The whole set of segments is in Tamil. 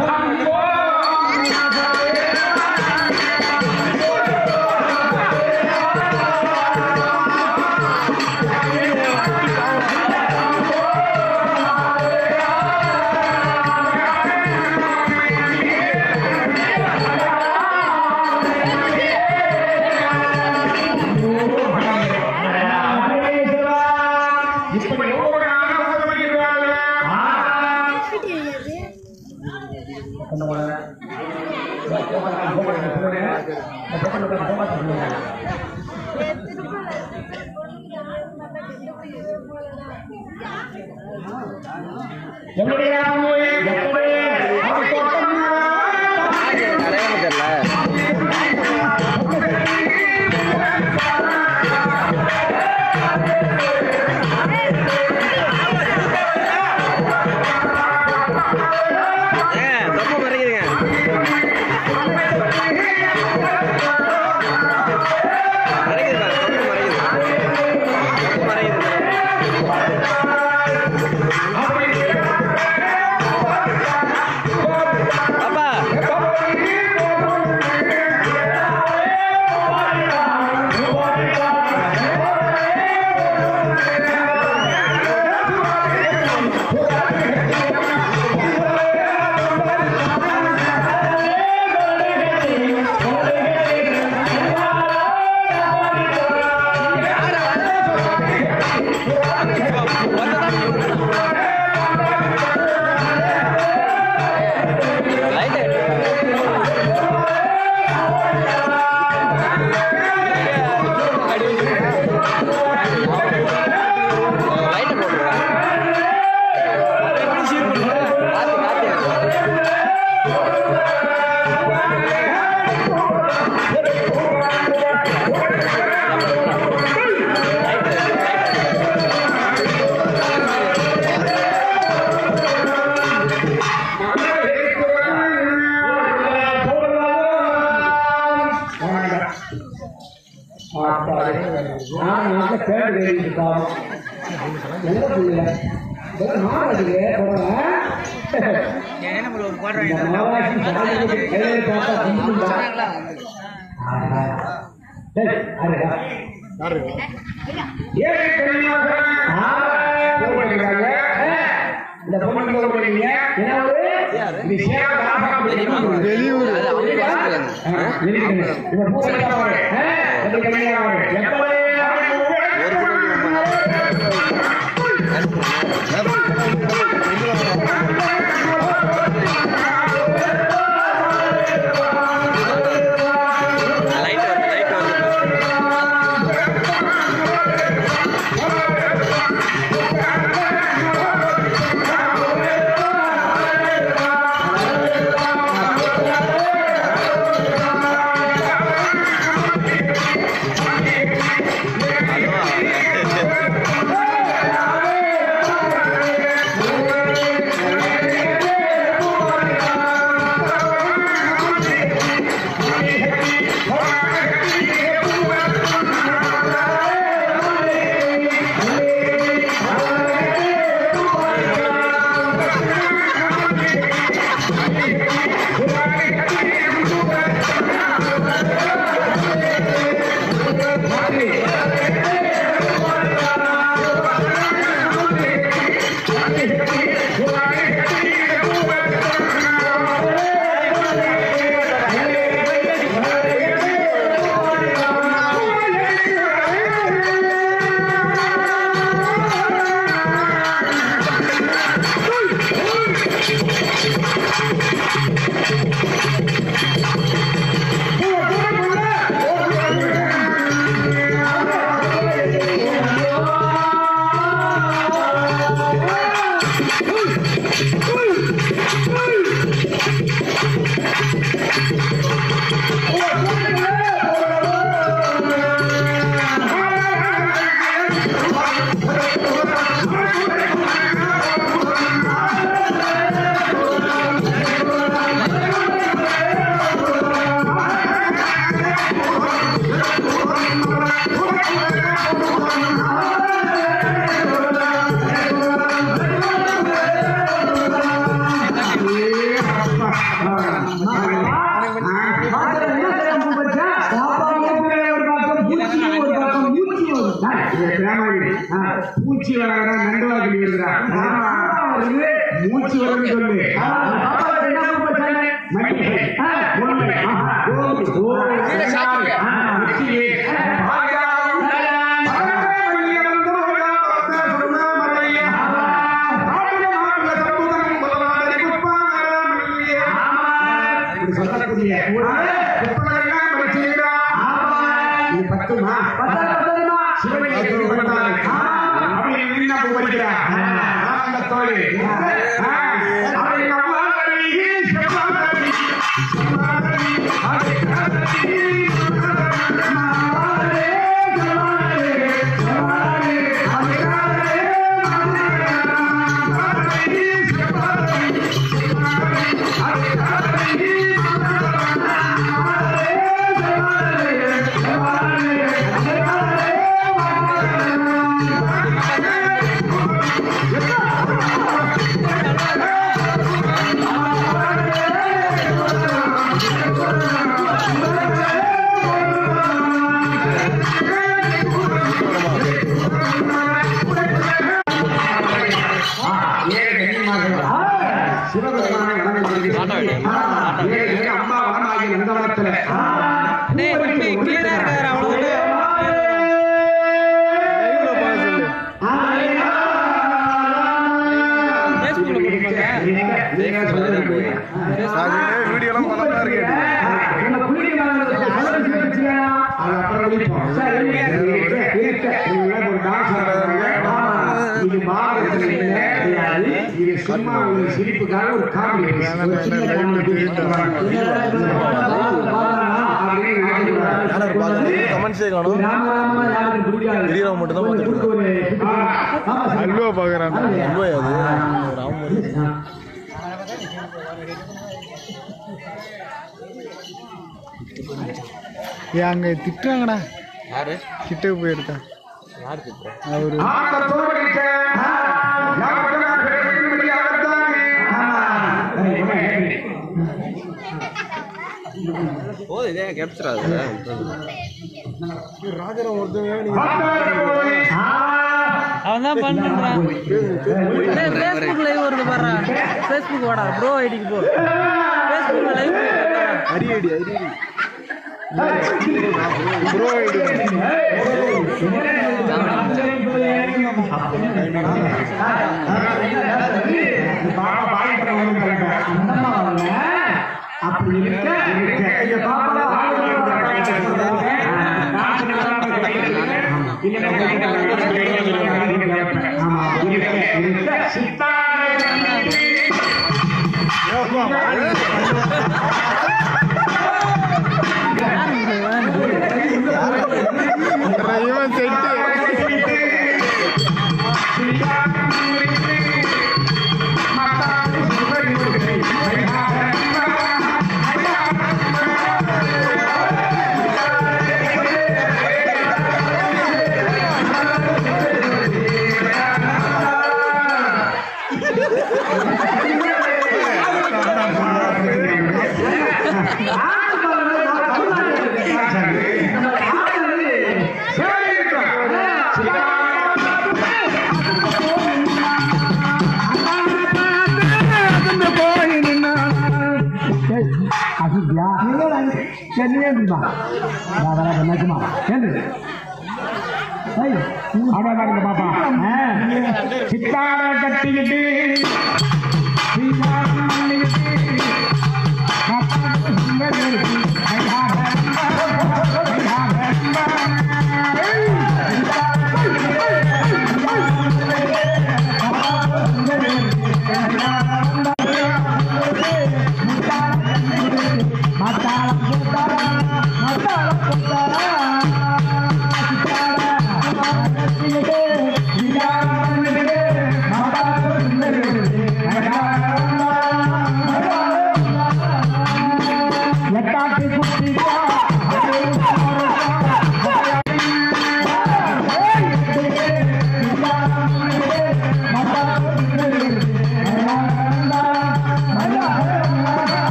இப்படி ஒவ்வொரு ஆணவம் வருகிறார்கள். எப்படி ஆகுது? எப்படி? அது தொடர்ந்து தப்பு மறைக்குதுங்க மறைக்குது தப்பு மறைக்குது தப்பு மறைக்குது பாப்பா லைட் லைட் போட்டுருவா காத்து காத்து ஏழை பெரியவர்கள் போடுகிறாங்க. இந்த பொண்ணுக்கு ஒரு பண்ணீங்க. என்ன ஒரு? இது சேலம் ராமநாதபுரம் வெளியூர். அது அவங்க பேசுறாங்க ஆ, வெளியூர். இந்த பூ கட்டியா பாரு. ஆ, எப்படி கட்டியா பாரு. எப்பவே ஒரு குடும்பம் லைட் வந்து லைட் வந்து ஆ பூச்சி வளர நண்டுவாக்கி வருகிறா மூச்சு வளர்ந்து சொல்லு மல்லிகை முல்லை கோபி கோபி உச்சியே சொல்லக்கூடிய புத்தகங்கள்லாம் படிச்சிருக்கிறா இது பத்துமா சிவலிங்க திருமணம் அப்படி என்ன படிக்கிறா ஆனந்தத்தோடு அப்படி நம்ம செவ்வாய் சிவபெருமானை வணங்குகிறேன். ஏழு ஏழு அம்மா வனமாகிய நந்தவனத்துல டேய் குட்டி கிளியரா இருக்காரு அவ்வளவு ஃபேஸ்புக்ல போட்டுப்பாங்க வீடியோலாம் பண்ணா இருக்கு அது அப்புறம் குளிப்போம். இருக்க, இவங்க ஒரு டான்ஸ் ஆடுறாங்க. இது பாரதத்துல இல்லை, கிடையாது. இது சும்மா ஒரு சிரிப்புக்காக ஒரு காமெடி ஒரு சின்ன காமெடி யாரும் பார்க்கல கமெண்ட்ஸே காணும் பெரியவங்க மட்டும் தான் பார்த்துட்டு அல்வா பார்க்குறாங்க அல்வா அது ராமர் ஏன் அங்க திட்டுறாங்கடா யாரு கிட்ட போய் எடுத்தா யாரு திட்டுறா அவரு ஆனந்தத்தோடு இருக்க, யாருக்கெல்லாம் கிடைக்கும்படியாகத்தானே. போது இதே கேப்சர் ராஜரம் ஒருத்தவங்க பார்த்தாலே அவன் தான் பண்றான் ஃபேஸ்புக் லைவ் வருது பாரு ஃபேஸ்புக் வாடா ப்ரோ ஐடிக்கு போ ஃபேஸ்புக் லைவ் அரியடி அரியடி ப்ரோ ஐடி பாப்பா பாய்க்கிற ஒண்ணும் கலக்க. அப்படி இருக்க இருக்க. இங்க பாப்பா ஆமா, இருக்க, இருக்க. சித்தாரே இவன் செட்டு சித்தார கட்டிக்கிட்டு சீமானம் பண்ணிக்கிட்டு காப்பாத்து சுந்தரி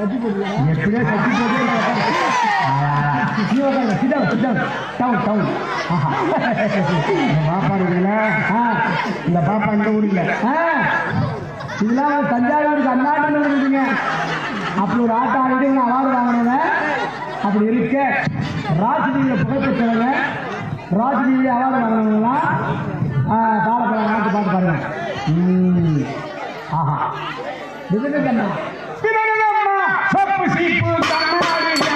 எப்படியோ தட்டி போட்டு டவுன் டவுன் பாப்பா இருக்குல்ல இந்த பாப்பா இந்த ஊர்ல இதெல்லாம் தஞ்சாவூருக்கு அண்ணாட்டு இருக்குங்க அப்படி ஒரு ஆட்டம் ஆடிட்டு இவங்க அவார்டு வாங்கினவங்க அப்படி இருக்க ராஜ்டிவியில் புகழ்பெற்றவங்க ராஜ்டிவி அவார்டு வாங்கினவங்களாம் காலப்பழம் நாட்டு பாட்டு பாருங்க ம். ஆஹா விதவிதம்மா விதவிதம்மா சொப்பு சீப்பு கண்ணாடிங்க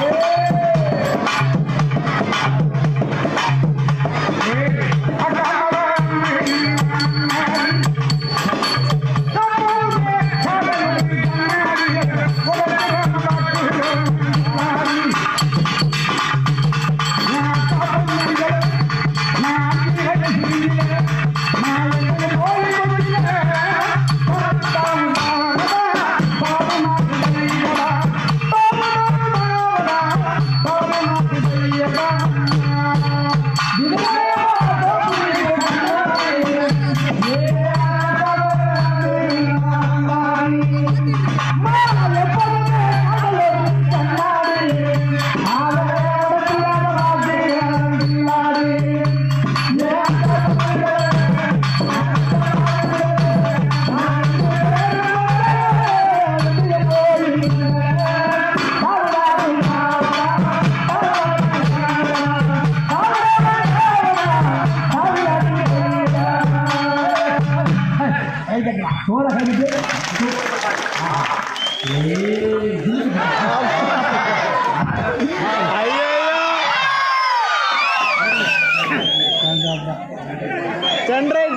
சோழ கழித்து சன்ரைஸ்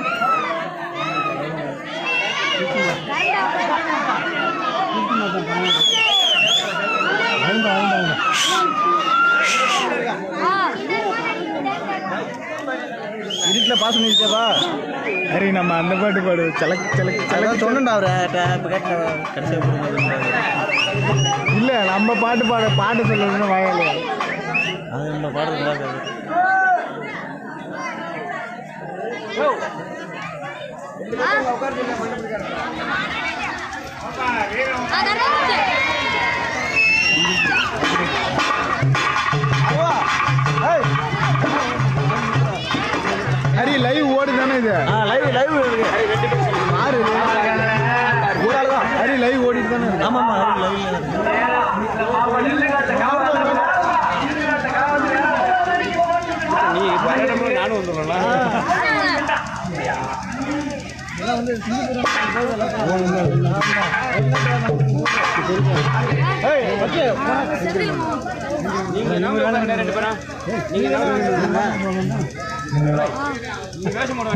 இருட்டில் பாஸ் பண்ணிருக்கேப்பா சரி நம்ம அந்த பாட்டு பாடு சலக் சலக் அதான் சலக் சொன்னேன்டா அவரை இப்போ கேட்ட கடைசியாக போடும்போது இல்லை நம்ம பாட்டு பாட பாட்டு சொல்லணும்னு வாயால அது நம்ம பாடுறது ஹரி லைவ் ஓடு தானே இது ஆ லைவ் லைவ் இருக்கு ஆறு இது. ஒரு ஆள் தான் ஹரி லைவ் ஓடிட்டு தானே இருக்கு ஆமாம்மா லைவ் நீ பாடும்போது நானும் வந்துடுறேன்ல ஏய், ஓகே. நீங்க என்ன வேலை ரெண்டு பேரும் நீங்க என்ன வேலை நீங்க வேஷம் போட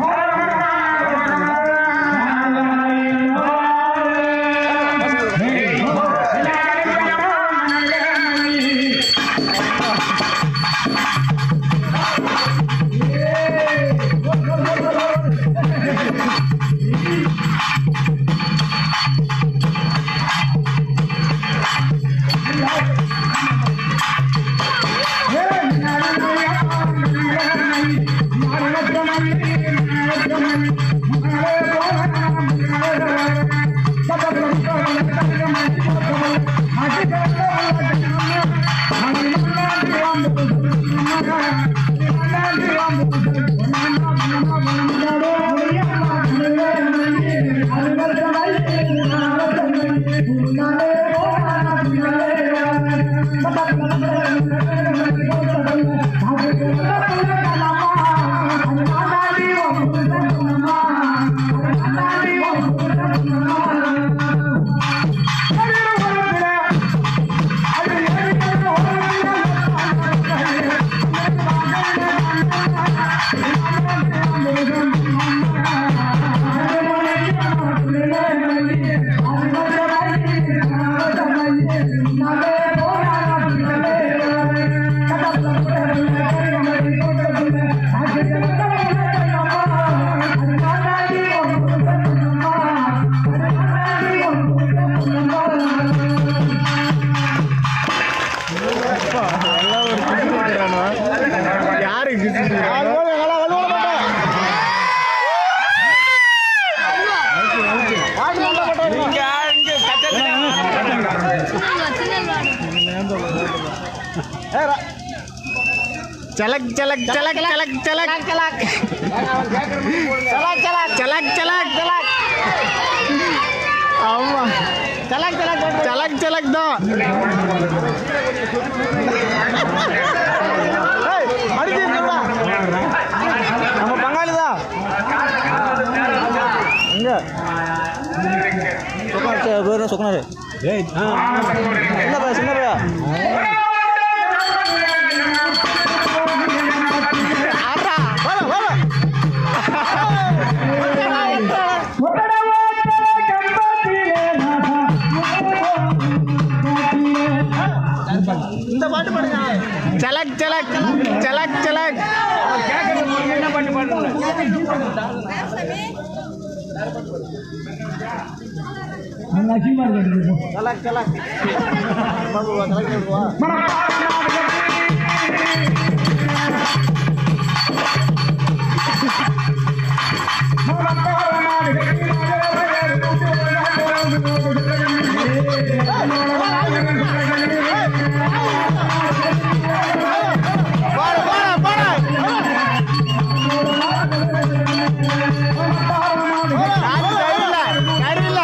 அப்பா, எல்லாம் ஒரு கிசு கிசுக்கிறானோ. யாருக்கு கிசு கிசுக்கிறானோ? நீங்க இங்க கட்டல சலக் சலக் சலக் சலக் சலக் சலக் சலக் சலக் சலக் ஆமா சலக் சலக் சலக் சலக் தான் ஏய், அடிச்சு சொல்றா. நம்ம பங்காளி தான் எங்க சொக்கனார் பேர் சொக்கனார் சின்ன பையா சின்ன பையா ஆடுறா, வர, வர. இந்த பாட்டு பாடுங்க சலக் சலக் சலக் சலக் என்ன பாட்டு பாடணும் சலக் சலக் பாடுவா சலக் பாடுவா பாடு பாடு பாடு கருவில்ல கருவில்ல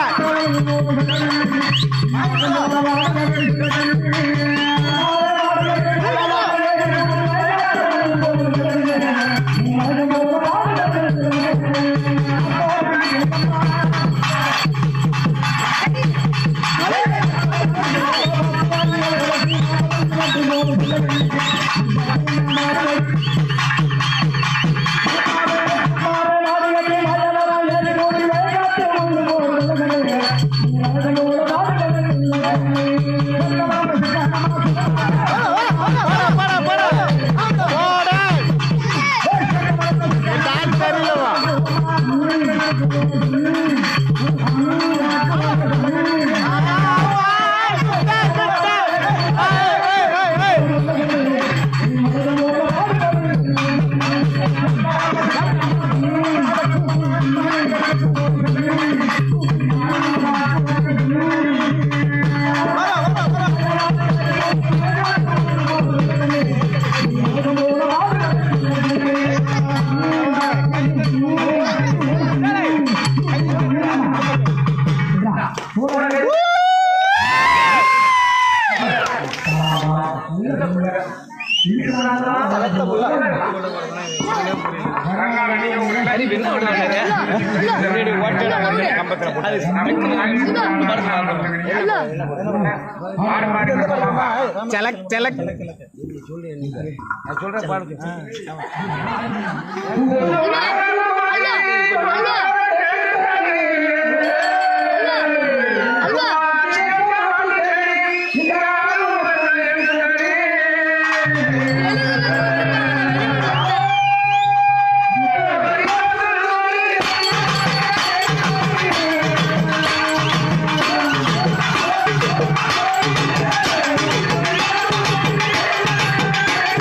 சலக் சலக்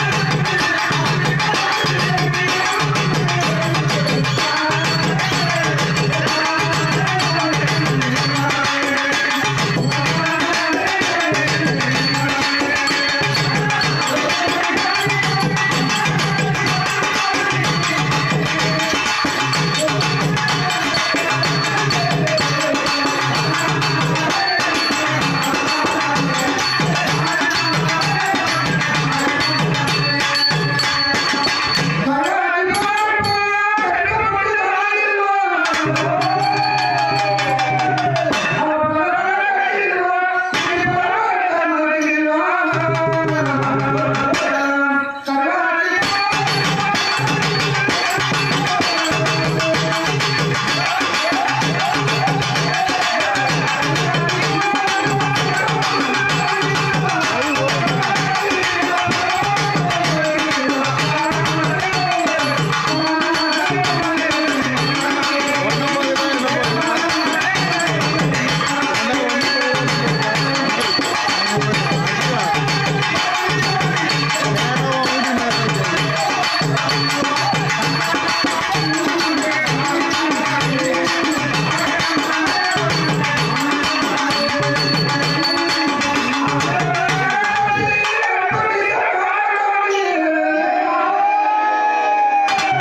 Thank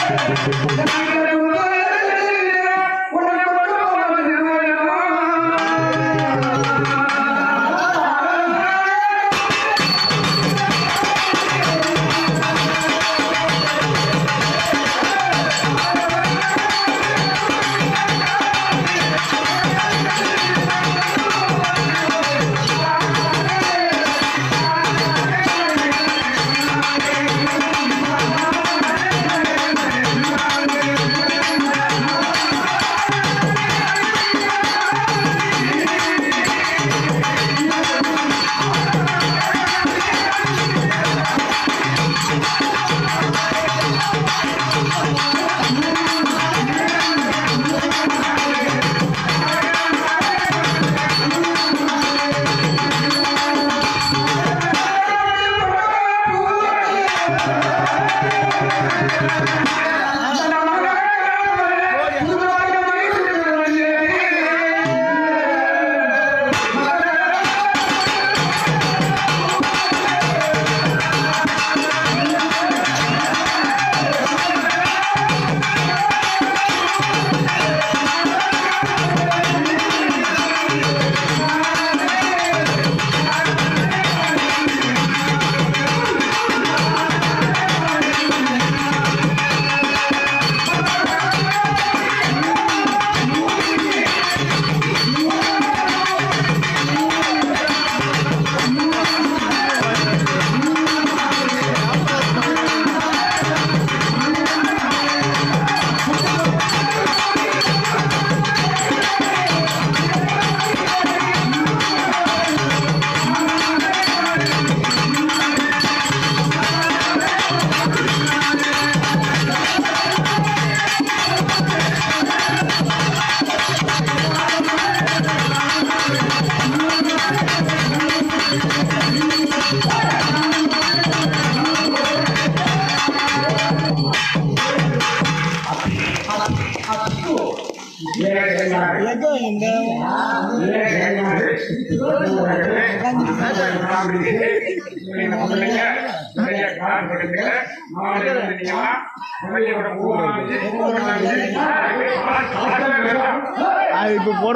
அது இப்போ போட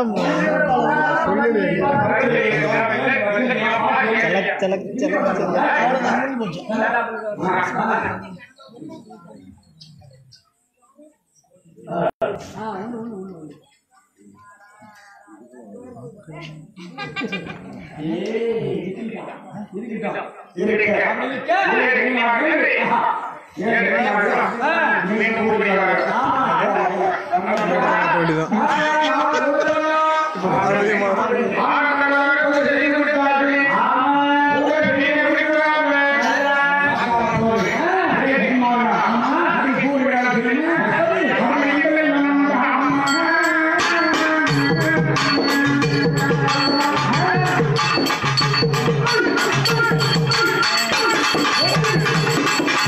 சொல்லிடு சலக் சலக் சலக் சலக் வேண்டியதான்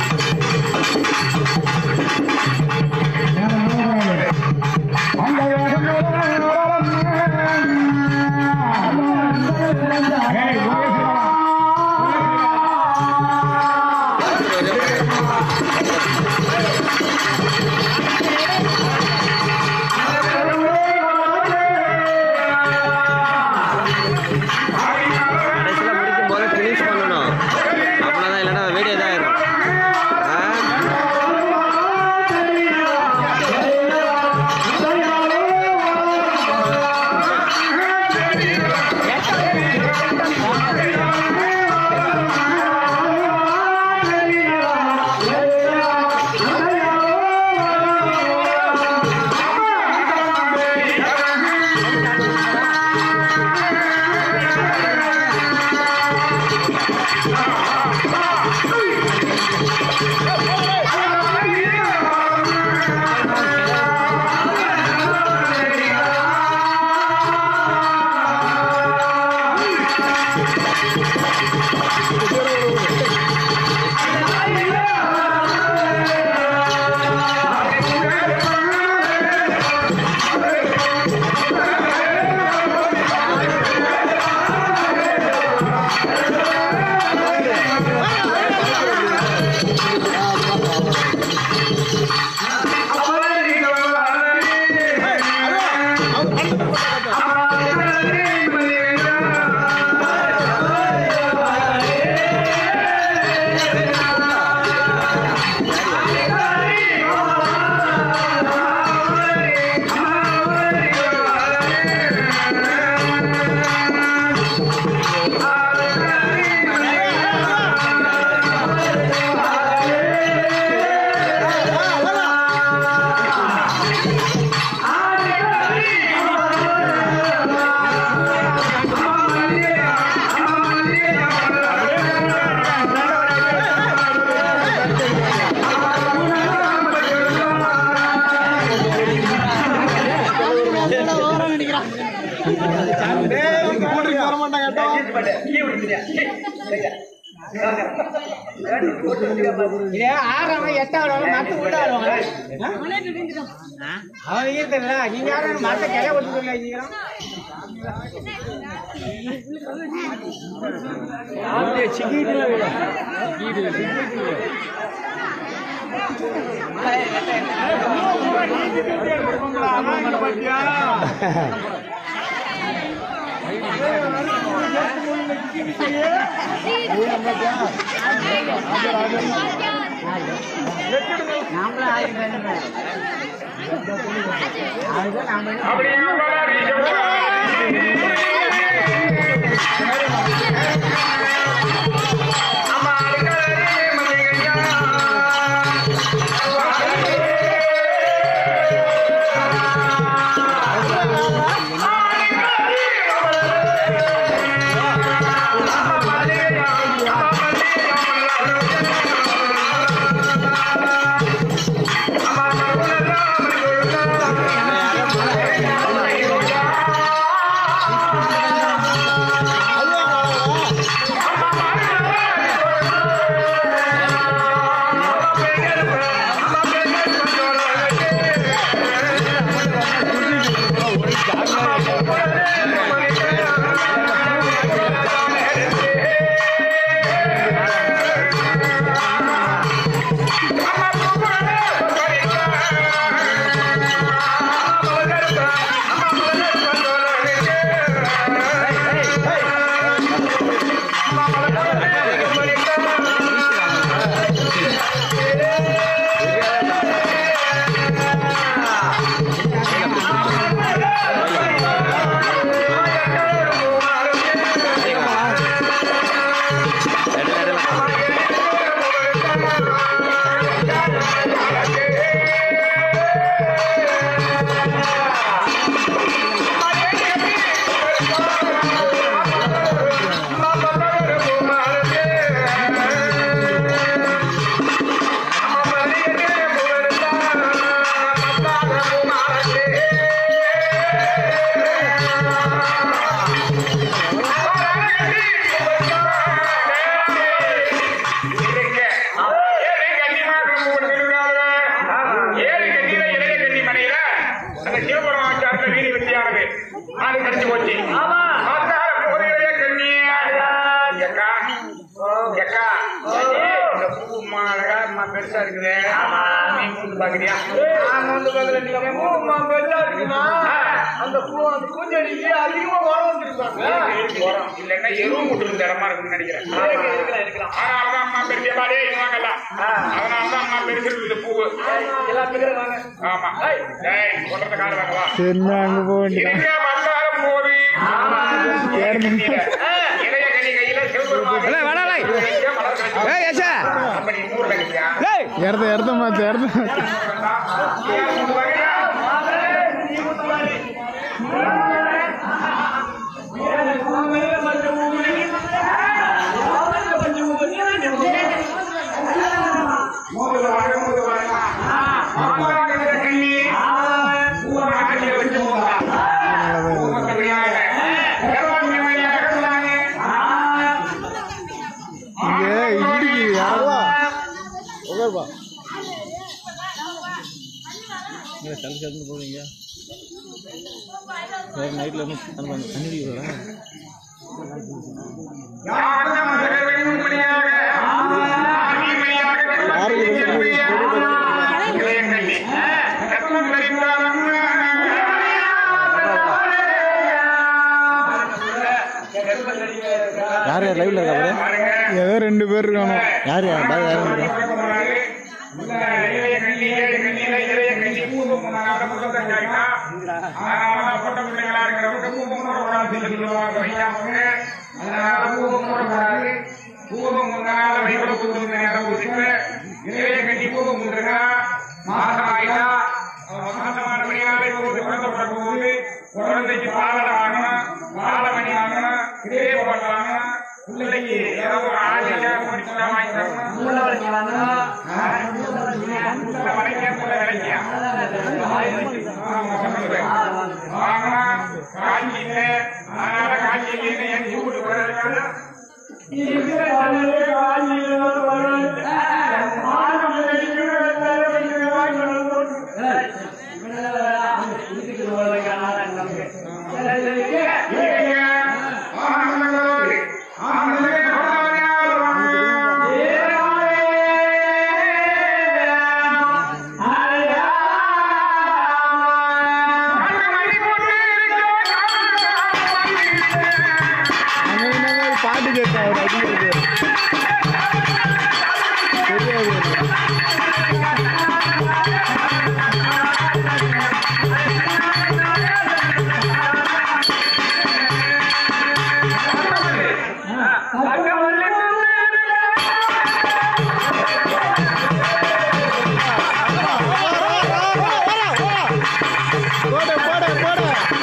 அந்த இதே ஆறாவன் எட்டாவது மத்த விட்டாடுவாங்க அவன் இருக்கிறல நீங்க யாரும் மத்த கிளைய விட்டுருக்கீங்க நீங்க பெருசா இருக்குது நீ வந்து பாக்குறியா நான் வந்து பாக்குறேன் நீங்க பூமா பெருசா இருக்குமா அந்த பூ அந்த பூஞ்செடிக்கு அதிகமா உரம் வந்துருக்காங்க இல்லைன்னா எருவு முட்டு இடமா இருக்குன்னு நினைக்கிறேன் அதனாலதான் அம்மா பெரிய பாடே வாங்கல அதனாலதான் அம்மா பெருசு இருக்குது பூ எல்லாம் பேரும் வாங்க ஆமா டேய் கொண்டத கார் வாங்கவா என்ன அங்க போக வேண்டியதான் இருக்க வந்தாலும் போது இளைய கனி கையில சிவபெருமான் ஏய் யசா அப்படி ஊர்ல இருக்கியா ஏய் இடத்த இடத்த மாத்து இடத்த மாத்து இங்க இடிக்கு யாரா உட்காருப்பா கல் கலந்து போவீங்க நைட்டில் வந்து தண்ணி அடிக்கிறா யார் யார் லைவ்ல இருக்கா பாரு ஏதோ ரெண்டு பேர் இருக்கானோ யார் யார் பாரு யார் இருக்கா குழந்தைக்கு பாலடை வாங்கணும் பாலமணி வாங்கணும் இதே போட்டு வாங்கணும் பிள்ளைக்கு ஏதோ ஒரு ஆசையா முடிச்சுலாம் வாங்கி தரணும் புள்ள வளைக்கியா, புள்ள விளைக்கியா? ஆமா, சொல்லுது. வாங்கலாம், காய்ச்சி இல்லை. அதனால காய்ச்சி இல்லைன்னு என் வீட்டுக்கு வர்றதுனால அங்க என்ன மாதிரி பாட்டு கேட்பா அவர் அடிக்கிறது தெரியாது போட போட போட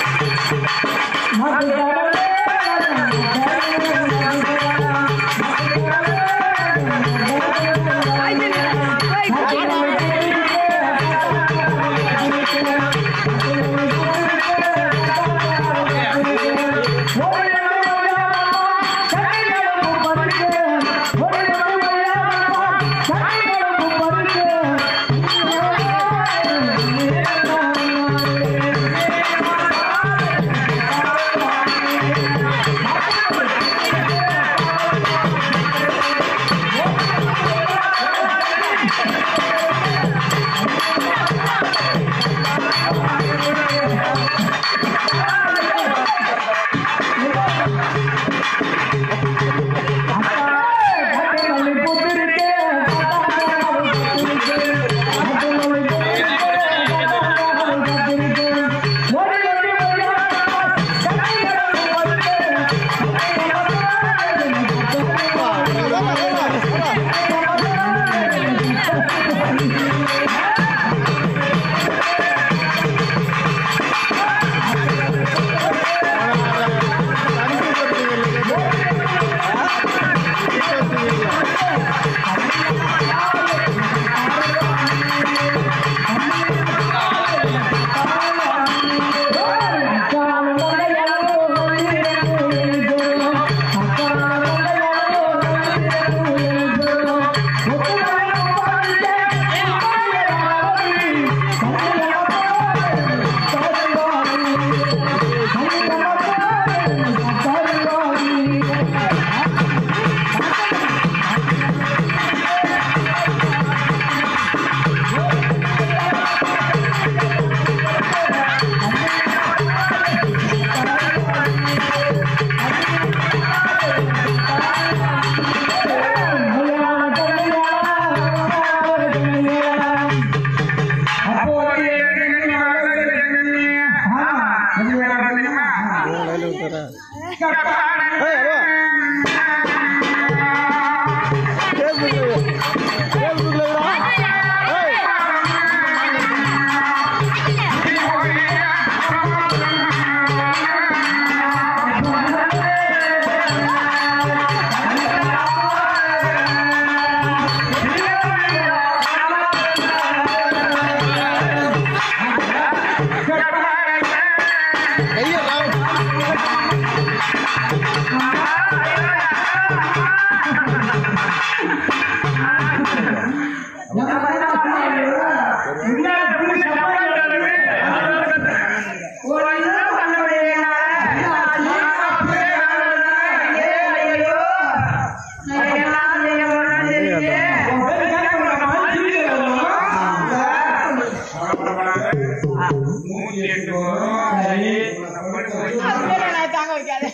நான் தாங்க வைக்காத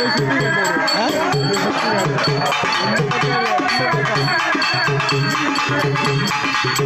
ஆ?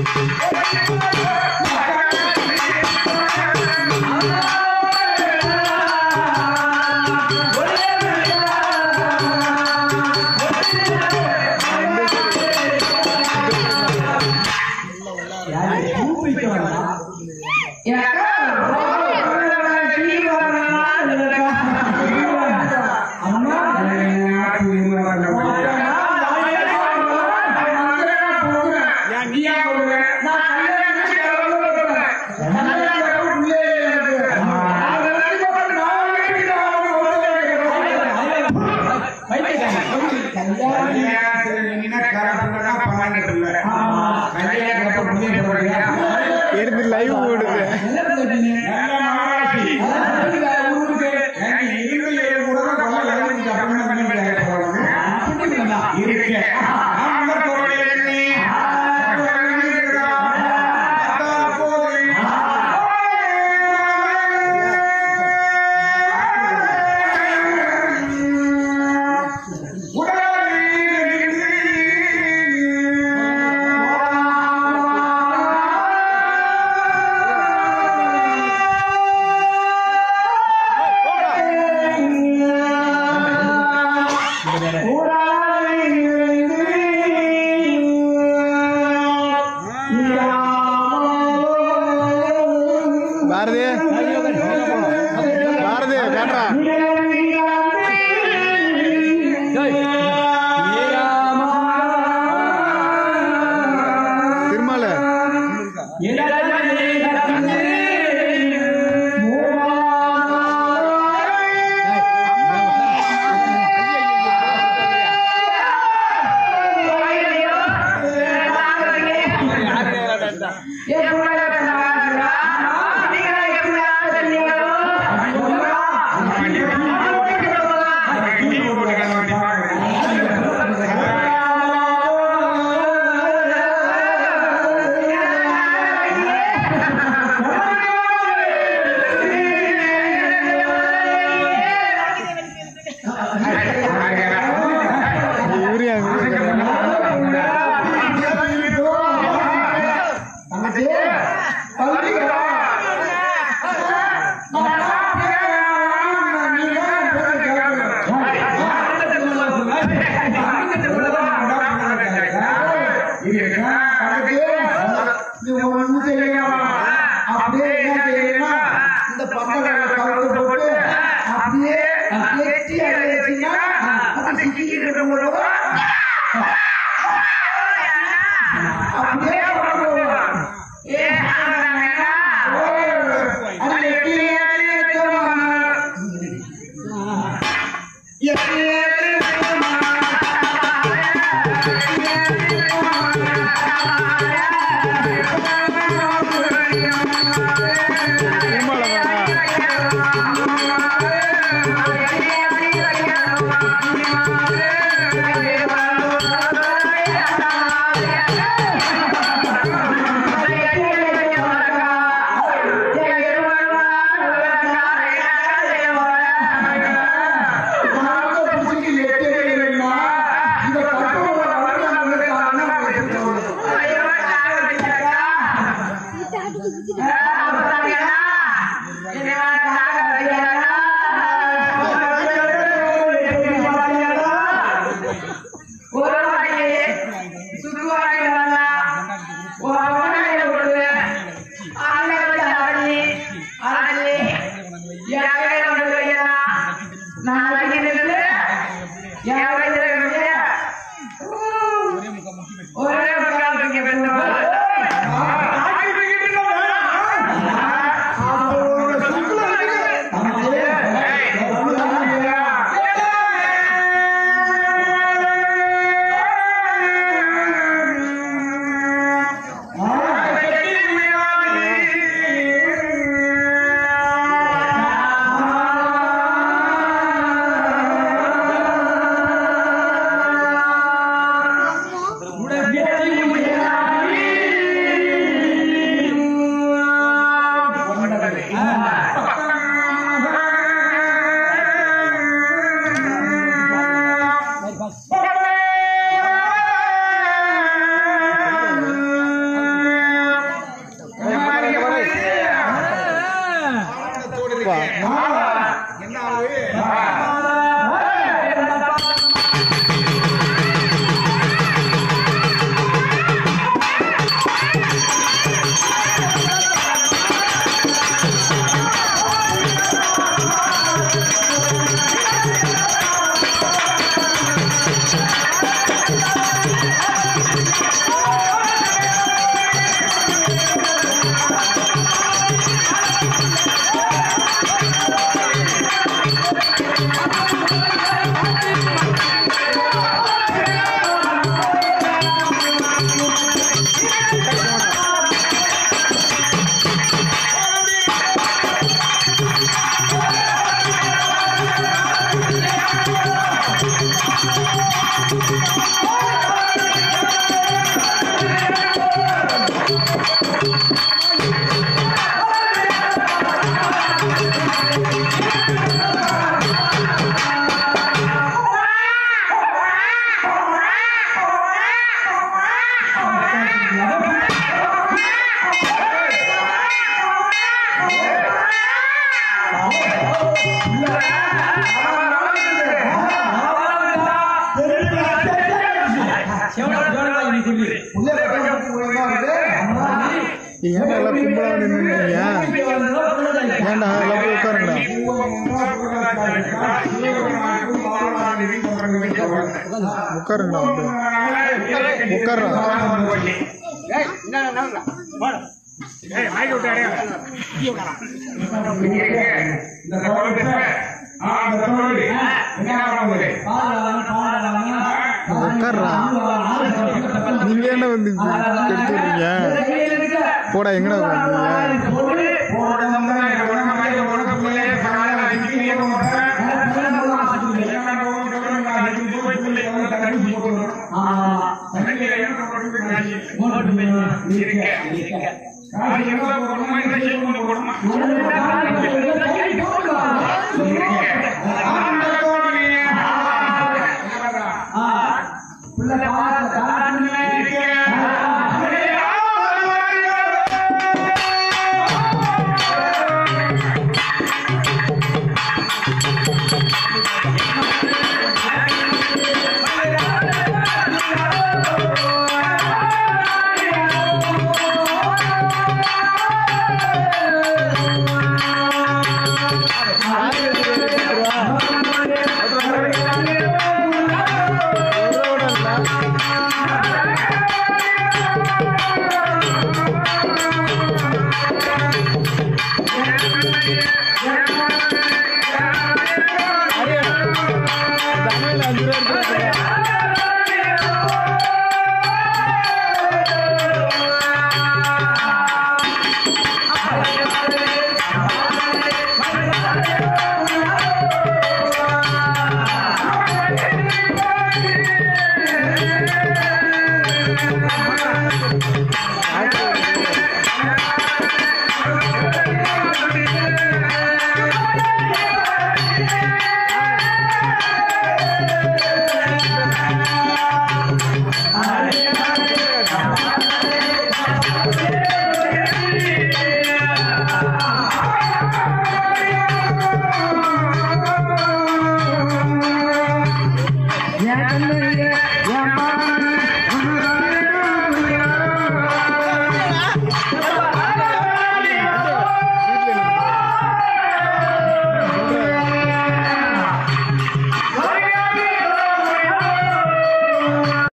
எடுத்து லைவ் போடுது பாரதி பாரதி கேட்றா திருமால யூரியா அப்படியே என்ன செய்யணும்னா இந்த பந்தங்களை கவுத்து போட்டு அப்படியே எட்டி அடையிச்சுன்னா அது சிக்கிக்கிட்டு இருக்கும்போது அப்படியே போடுவோம். அது எட்டி அடையிச்சுமா. எட்டி அடையிச்சுமா. திருமால ஒரே முக்கால் தூக்கி ஆ ஆளுப்பா என்ன ஆளு ஏன்டா எல்லாம் கும்பலா நின்னுட்டீங்க ஏன்டா எல்லாம் போய் உட்காருங்கடா உட்காருங்கடா வந்து உட்காருடா ஏய் என்ன என்ன ஏய் மைக் விட்டு அடையா இந்த கவலை ஆ அந்த கவலை என்ன பண்ணுது உட்காருடா நீங்க என்ன வந்து கெடுத்து விடுறீங்க போடா எங்கடா உட்காருங்க என் கண்ணுல என்